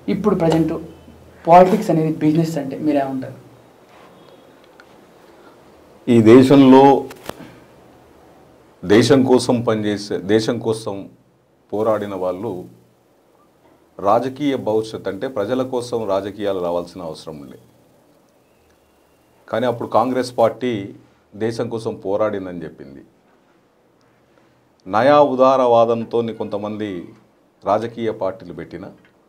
ఇప్పుడు present politics అనేది business అంటే మీరేమంటారు ఈ దేశంలో దేశం కోసం పనిచేసే దేశం కోసం పోరాడిన వాళ్ళు రాజకీయ భవిష్యత్ అంటే ప్రజల కోసం రాజకీయాలు రావాల్సిన అవసరం ఉంది కానీ అప్పుడు కాంగ్రెస్ పార్టీ దేశం కోసం పోరాడిందని చెప్పింది నయా ఉదారవాదంతో కొంతమంది రాజకీయ పార్టీలు పెట్టిన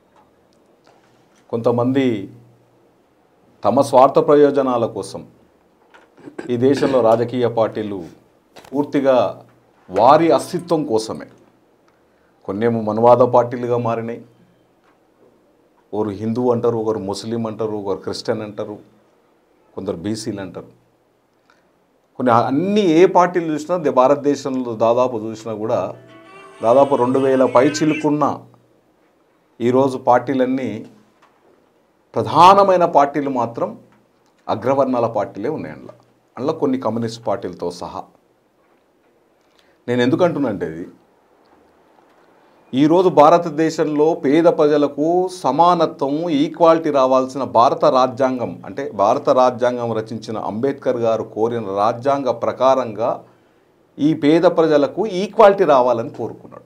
కొంతమంది తమ స్వార్థ ప్రయోజనాల కోసం ఈ దేశంలో రాజకీయ పార్టీలు పూర్తిగా వారి అస్తిత్వం కోసమే కొన్నేమో మనువాద పార్టీలుగా మారినాయి ఒకరు హిందూ అంటారు ఒకరు ముస్లిం అంటారు ఒకరు క్రిస్టియన్ అంటారు కొందరు బీసీలు అంటారు కొన్ని అన్ని ఏ పార్టీలు చూసినా దే- భారతదేశంలో దాదాపు చూసినా కూడా దాదాపు రెండు వేల పై చిలుకున్న ఈరోజు పార్టీలన్నీ ప్రధానమైన పార్టీలు మాత్రం అగ్రవర్ణాల పార్టీలే ఉన్నాయి అందులో అందులో కొన్ని కమ్యూనిస్ట్ పార్టీలతో సహా నేను ఎందుకు అంటున్నానంటే ఇది ఈరోజు భారతదేశంలో పేద ప్రజలకు సమానత్వం ఈక్వాలిటీ రావాల్సిన భారత రాజ్యాంగం అంటే భారత రాజ్యాంగం రచించిన అంబేద్కర్ గారు కోరిన రాజ్యాంగ ప్రకారంగా ఈ పేద ప్రజలకు ఈక్వాలిటీ రావాలని కోరుకున్నాడు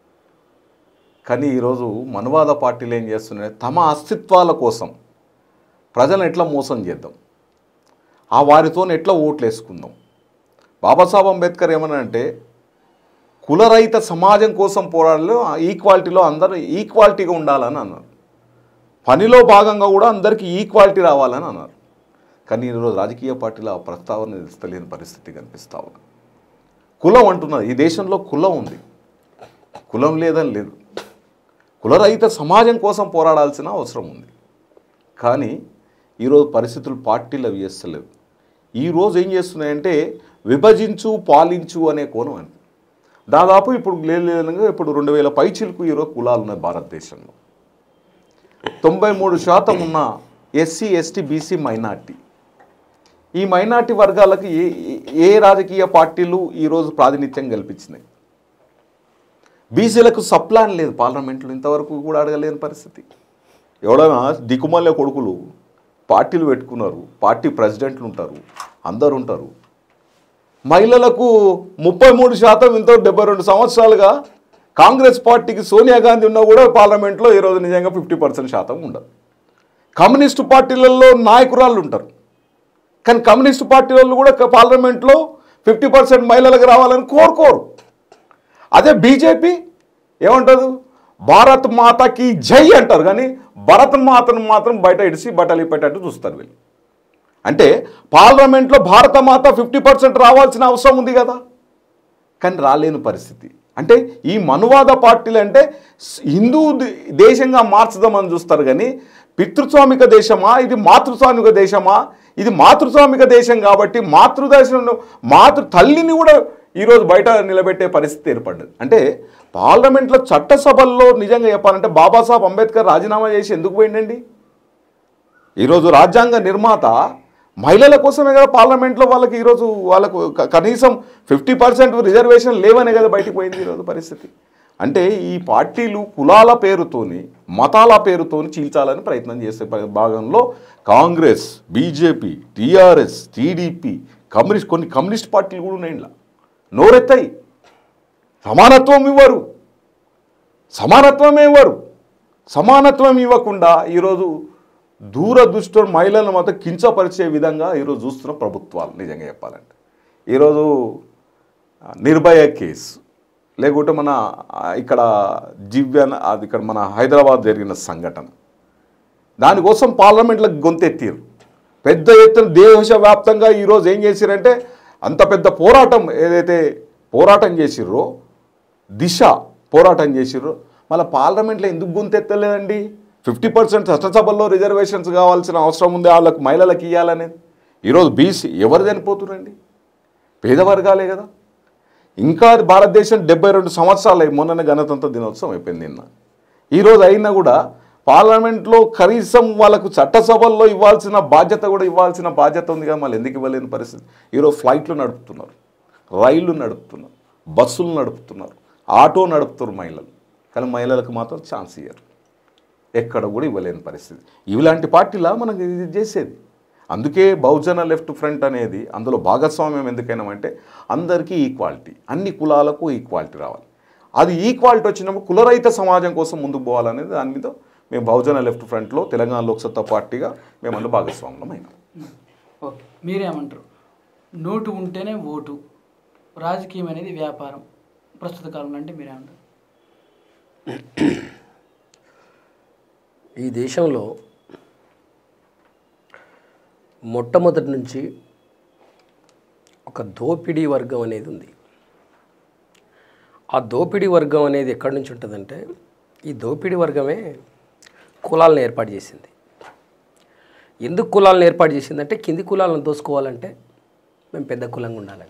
కానీ ఈరోజు మనువాద పార్టీలు ఏం చేస్తున్నాయి తమ అస్తిత్వాల కోసం ప్రజలను ఎట్లా మోసం చేద్దాం ఆ వారితో ఎట్లా ఓట్లు వేసుకుందాం బాబాసాహెబ్ అంబేద్కర్ ఏమన్నా అంటే కులరహిత సమాజం కోసం పోరాడలో ఈక్వాలిటీలో అందరూ ఈక్వాలిటీగా ఉండాలని అన్నారు పనిలో భాగంగా కూడా అందరికీ ఈక్వాలిటీ రావాలని అన్నారు కానీ ఈరోజు రాజకీయ పార్టీలో ఆ ప్రస్తావన తెలియని పరిస్థితి కనిపిస్తా ఉంది కులం అంటున్నది ఈ దేశంలో కులం ఉంది కులం లేదని లేదు కులరహిత సమాజం కోసం పోరాడాల్సిన అవసరం ఉంది కానీ ఈరోజు పరిస్థితులు పార్టీలు అవి చేస్తలేవు ఈరోజు ఏం చేస్తున్నాయంటే విభజించు పాలించు అనే కోణం అని దాదాపు ఇప్పుడు లేదంగా ఇప్పుడు రెండు వేల పైచిలకు ఈరోజు కులాలు ఉన్నాయి భారతదేశంలో తొంభై మూడు శాతం ఉన్న ఎస్సీ ఎస్టీ బీసీ మైనార్టీ ఈ మైనార్టీ వర్గాలకు ఏ ఏ- ఏ రాజకీయ పార్టీలు ఈరోజు ప్రాతినిధ్యం కల్పించినాయి బీసీలకు సప్లాన్ లేదు పార్లమెంట్లో ఇంతవరకు కూడా అడగలేని పరిస్థితి ఎవడైనా దిక్కుమల్లె కొడుకులు పార్టీలు పెట్టుకున్నారు పార్టీ ప్రెసిడెంట్లు ఉంటారు అందరు ఉంటారు మహిళలకు ముప్పై మూడు శాతం ఇంత డెబ్బై రెండు సంవత్సరాలుగా కాంగ్రెస్ పార్టీకి సోనియా గాంధీ ఉన్నా కూడా పార్లమెంట్లో ఈరోజు నిజంగా ఫిఫ్టీ పర్సెంట్ శాతం ఉండదు కమ్యూనిస్టు పార్టీలలో నాయకురాళ్ళు ఉంటారు కానీ కమ్యూనిస్ట్ పార్టీ వాళ్ళు కూడా క- పార్లమెంట్లో ఫిఫ్టీ పర్సెంట్ మహిళలకు రావాలని కోరుకోరు అదే బీజేపీ ఏమంటారు భారత్ మాతకి జై అంటారు కానీ భరత్ మాతను మాత్రం బయట ఇడిసి బట్టలు ఇప్పేటట్టు చూస్తారు వీళ్ళు అంటే పార్లమెంట్లో భారత మాత ఫిఫ్టీ పర్సెంట్ రావాల్సిన అవసరం ఉంది కదా కానీ రాలేని పరిస్థితి అంటే ఈ మనువాద పార్టీలు అంటే స్- హిందూ దే- దేశంగా మార్చుదామని చూస్తారు కానీ పితృస్వామిక దేశమా ఇది మాతృస్వామిక దేశమా ఇది మాతృస్వామిక దేశం కాబట్టి మాతృదేశంలో మాతృ తల్లిని కూడా ఈరోజు బయట నిలబెట్టే పరిస్థితి ఏర్పడ్డది అంటే పార్లమెంట్లో చట్టసభల్లో నిజంగా చెప్పాలంటే బాబాసాహెబ్ అంబేద్కర్ రాజీనామా చేసి ఎందుకు పోయిండండి ఈరోజు రాజ్యాంగ నిర్మాత మహిళల కోసమే కదా పార్లమెంట్లో వాళ్ళకి ఈరోజు వాళ్ళకు క- కనీసం ఫిఫ్టీ పర్సెంట్ రిజర్వేషన్ లేవనే కదా బయటికి పోయింది ఈరోజు పరిస్థితి అంటే ఈ పార్టీలు కులాల పేరుతోని మతాల పేరుతోని చీల్చాలని ప్రయత్నం చేసే ప- భాగంలో Congress BJP TRS TDP communist కొన్ని కమ్యూనిస్ట్ పార్టీలు కూడా ఉన్నాయి ఇందులో నోరెత్తాయి సమానత్వం ఇవ్వరు సమానత్వం ఇవ్వరు సమానత్వం ఇవ్వకుండా ఈరోజు దూరదృష్టి మహిళలను మాత్రం కించపరిచే విధంగా ఈరోజు చూస్తున్న ప్రభుత్వాలు నిజంగా చెప్పాలంటే ఈరోజు ఆ, నిర్భయ కేసు లేకుంటే మన ఆ, ఇక్కడ దివ్య అది ఇక్కడ మన హైదరాబాద్ జరిగిన సంఘటన దానికోసం పార్లమెంట్లో గొంతెత్తారు పెద్ద ఎత్తున దేశవ్యాప్తంగా ఈరోజు ఏం చేసిరంటే అంత పెద్ద పోరాటం ఏదైతే పోరాటం చేసిర్రో దిశ పోరాటం చేసిర్రో మళ్ళీ పార్లమెంట్లో ఎందుకు గొంతెత్తలేదండి ఫిఫ్టీ పర్సెంట్ చట్టసభల్లో రిజర్వేషన్స్ కావాల్సిన అవసరం ఉంది వాళ్ళకు మహిళలకు ఇవ్వాలనేది ఈరోజు బీసీ ఎవరు చనిపోతున్నారండి పేద వర్గాలే కదా ఇంకా భారతదేశం డెబ్బై రెండు సంవత్సరాలు అయి మొన్ననే గణతంత్ర దినోత్సవం అయిపోయింది నిన్న ఈరోజు అయినా కూడా పార్లమెంట్లో కనీసం వాళ్ళకు చట్టసభల్లో ఇవ్వాల్సిన బాధ్యత కూడా ఇవ్వాల్సిన బాధ్యత ఉంది కదా మళ్ళీ ఎందుకు ఇవ్వలేని పరిస్థితి ఈరోజు ఫ్లైట్లు నడుపుతున్నారు రైళ్లు నడుపుతున్నారు బస్సులు నడుపుతున్నారు ఆటో నడుపుతున్నారు మహిళలు కానీ మహిళలకు మాత్రం ఛాన్స్ ఇయ్యరు ఎక్కడ కూడా ఇవ్వలేని పరిస్థితి ఇలాంటి పార్టీలా మనకి ఇది చేసేది అందుకే బహుజన లెఫ్ట్ ఫ్రంట్ అనేది అందులో భాగస్వామ్యం ఎందుకైనామంటే అందరికీ ఈక్వాలిటీ అన్ని కులాలకు ఈక్వాలిటీ రావాలి అది ఈక్వాలిటీ వచ్చినప్పుడు కులరహిత సమాజం కోసం ముందుకు పోవాలనేది దాని మీద మేము బహుజన లెఫ్ట్ ఫ్రంట్లో తెలంగాణ లోక్సత్తా పార్టీగా మేము అందులో భాగస్వామ్యం అయినాం ఓకే మీరేమంటారు నోటు ఉంటేనే ఓటు రాజకీయం అనేది వ్యాపారం ప్రస్తుత కాలంలో అంటే మీరేమంటారు ఈ దేశంలో మొట్టమొదటి నుంచి ఒక దోపిడీ వర్గం అనేది ఉంది ఆ దోపిడీ వర్గం అనేది ఎక్కడి నుంచి ఉంటుందంటే ఈ దోపిడీ వర్గమే కులాలను ఏర్పాటు చేసింది ఎందుకు కులాలను ఏర్పాటు చేసిందంటే కింది కులాలను దోసుకోవాలంటే మేము పెద్ద కులంగా ఉండాలని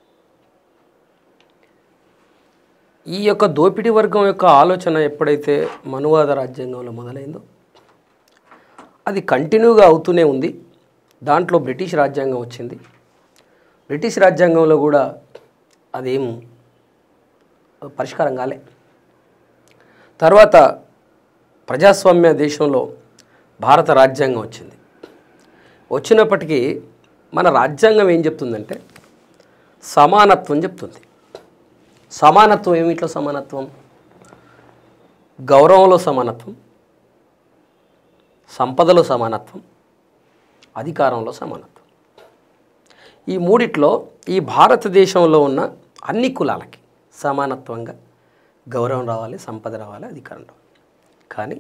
ఈ యొక్క దోపిడీ వర్గం యొక్క ఆలోచన ఎప్పుడైతే మనువాద రాజ్యాంగంలో మొదలైందో అది కంటిన్యూగా అవుతూనే ఉంది దాంట్లో బ్రిటిష్ రాజ్యాంగం వచ్చింది బ్రిటిష్ రాజ్యాంగంలో కూడా అదేం పరిష్కారం కాలే తర్వాత ప్రజాస్వామ్య దేశంలో భారత రాజ్యాంగం వచ్చింది వచ్చినప్పటికీ మన రాజ్యాంగం ఏం చెప్తుందంటే సమానత్వం చెప్తుంది సమానత్వం ఏమిట్లో సమానత్వం గౌరవంలో సమానత్వం సంపదలో సమానత్వం అధికారంలో సమానత్వం ఈ మూడిట్లో ఈ భారతదేశంలో ఉన్న అన్ని కులాలకి సమానత్వంగా గౌరవం రావాలి సంపద రావాలి అధికారం రావాలి కానీ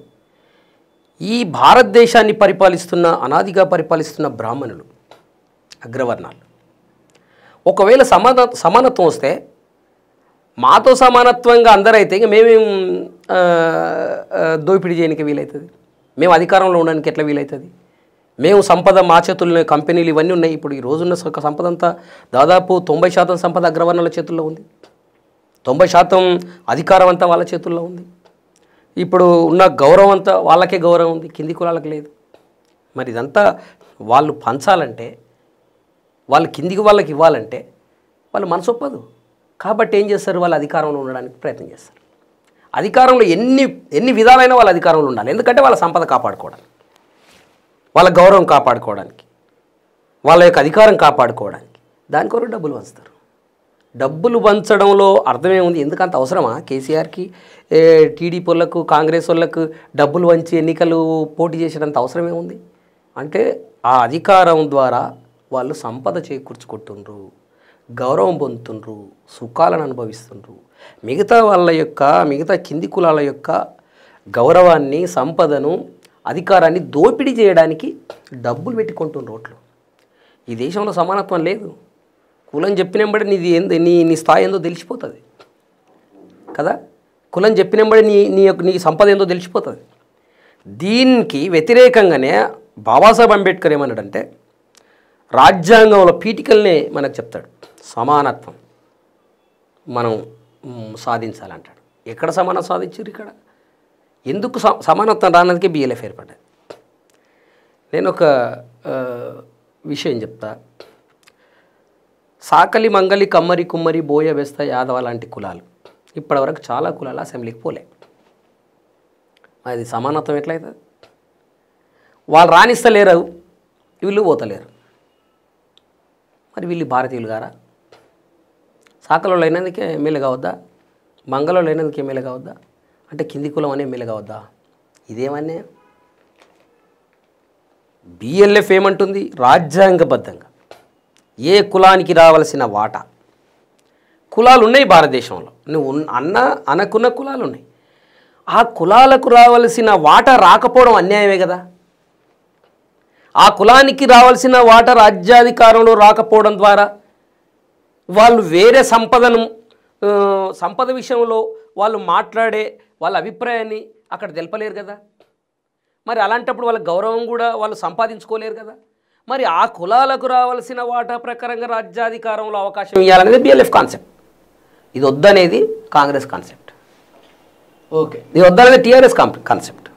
ఈ భారతదేశాన్ని పరిపాలిస్తున్న అనాదిగా పరిపాలిస్తున్న బ్రాహ్మణులు అగ్రవర్ణాలు ఒకవేళ సమాన సమానత్వం వస్తే మాతో సమానత్వంగా అందరైతే ఇంక మేమేం ఆ, ఆ, దోపిడీ చేయడానికి వీలవుతుంది మేము అధికారంలో ఉండడానికి ఎట్లా వీలవుతుంది మేము సంపద మా చేతుల్లో కంపెనీలు ఇవన్నీ ఉన్నాయి ఇప్పుడు ఈ రోజున్న స- సంపద అంతా దాదాపు తొంభై శాతం సంపద అగ్రవర్ణాల చేతుల్లో ఉంది తొంభై శాతం అధికారం అంతా వాళ్ళ చేతుల్లో ఉంది ఇప్పుడు ఉన్న గౌరవం అంతా వాళ్ళకే గౌరవం ఉంది కింది కులాలకు లేదు మరి ఇదంతా వాళ్ళు పంచాలంటే వాళ్ళు కిందికి వాళ్ళకి ఇవ్వాలంటే వాళ్ళు మనసు ఒప్పదు కాబట్టి ఏం చేస్తారు వాళ్ళు అధికారంలో ఉండడానికి ప్రయత్నం చేస్తారు అధికారంలో ఎన్ని ఎన్ని విధాలైన వాళ్ళ అధికారంలో ఉండాలి ఎందుకంటే వాళ్ళ సంపద కాపాడుకోవడానికి వాళ్ళ గౌరవం కాపాడుకోవడానికి వాళ్ళ యొక్క అధికారం కాపాడుకోవడానికి దాని కొరకు డబ్బులు పంచుతారు డబ్బులు పంచడంలో అర్థమే ఉంది ఎందుకంత అవసరమా కేసీఆర్కి ఏ, టీడీపీ వాళ్ళకు కాంగ్రెస్ వాళ్ళకు డబ్బులు వంచి ఎన్నికలు పోటీ చేసేటంత అవసరమే ఉంది అంటే ఆ అధికారం ద్వారా వాళ్ళు సంపద చేకూర్చుకుంటుండ్రు గౌరవం పొందుతుండ్రు సుఖాలను అనుభవిస్తుండ్రు మిగతా వాళ్ళ యొక్క మిగతా కింది కులాల యొక్క గౌరవాన్ని సంపదను అధికారాన్ని దోపిడీ చేయడానికి డబ్బులు పెట్టుకుంటుండ్రు రోడ్లు ఈ దేశంలో సమానత్వం లేదు కులం చెప్పినంబడి నీది ఏంది నీ నీ స్థాయి ఏందో తెలిసిపోతుంది కదా కులం చెప్పినంబడి నీ నీ యొక్క నీ సంపద ఏందో తెలిసిపోతుంది దీనికి వ్యతిరేకంగానే బాబాసాహెబ్ అంబేద్కర్ ఏమన్నాడంటే రాజ్యాంగంలో పీఠికల్నే మనకు చెప్తాడు సమానత్వం మనం మ్, సాధించాలంటాడు ఎక్కడ సమానం సాధించారు ఇక్కడ ఎందుకు స- సమానత్వం రానదికే బిఎల్ఎఫ్ ఏర్పడ్డది నేను ఒక ఆ, విషయం చెప్తా సాకలి మంగలి కమ్మరి కుమ్మరి బోయ బెస్త యాదవ లాంటి కులాలు ఇప్పటివరకు చాలా కులాలు అసెంబ్లీకి పోలే అది సమానత్వం ఎట్లయితుంది వాళ్ళు రాణిస్తలేరు వీళ్ళు పోతలేరు మరి వీళ్ళు భారతీయులు గారా సాకలో అయినందుకే ఎమ్మెల్యే కావద్దా మంగళలో అయినందుకు ఎమ్మెల్యే కావద్దా అంటే కింది కులం అనే ఎమ్మెల్యే కావద్దా ఇదేమన్నా బిఎల్ఎఫ్ ఏమంటుంది రాజ్యాంగబద్ధంగా ఏ కులానికి రావాల్సిన వాటా కులాలు ఉన్నాయి భారతదేశంలో నువ్వు ఉన్న- అన్న అనకున్న కులాలు ఉన్నాయి ఆ కులాలకు రావాల్సిన వాటా రాకపోవడం అన్యాయమే కదా ఆ కులానికి రావాల్సిన వాటా రాజ్యాధికారంలో రాకపోవడం ద్వారా వాళ్ళు వేరే సంపదను ఆ, సంపద విషయంలో వాళ్ళు మాట్లాడే వాళ్ళ అభిప్రాయాన్ని అక్కడ తెలపలేరు కదా మరి అలాంటప్పుడు వాళ్ళ గౌరవం కూడా వాళ్ళు సంపాదించుకోలేరు కదా మరి ఆ కులాలకు రావాల్సిన వాటా ప్రకారంగా రాజ్యాధికారంలో అవకాశం ఇవ్వాలనేది బిఎల్ఎఫ్ కాన్సెప్ట్ ఇది వద్దనేది కాంగ్రెస్ కాన్సెప్ట్ ఓకే ఇది వద్దనేది టీఆర్ఎస్ కాన్సెప్ట్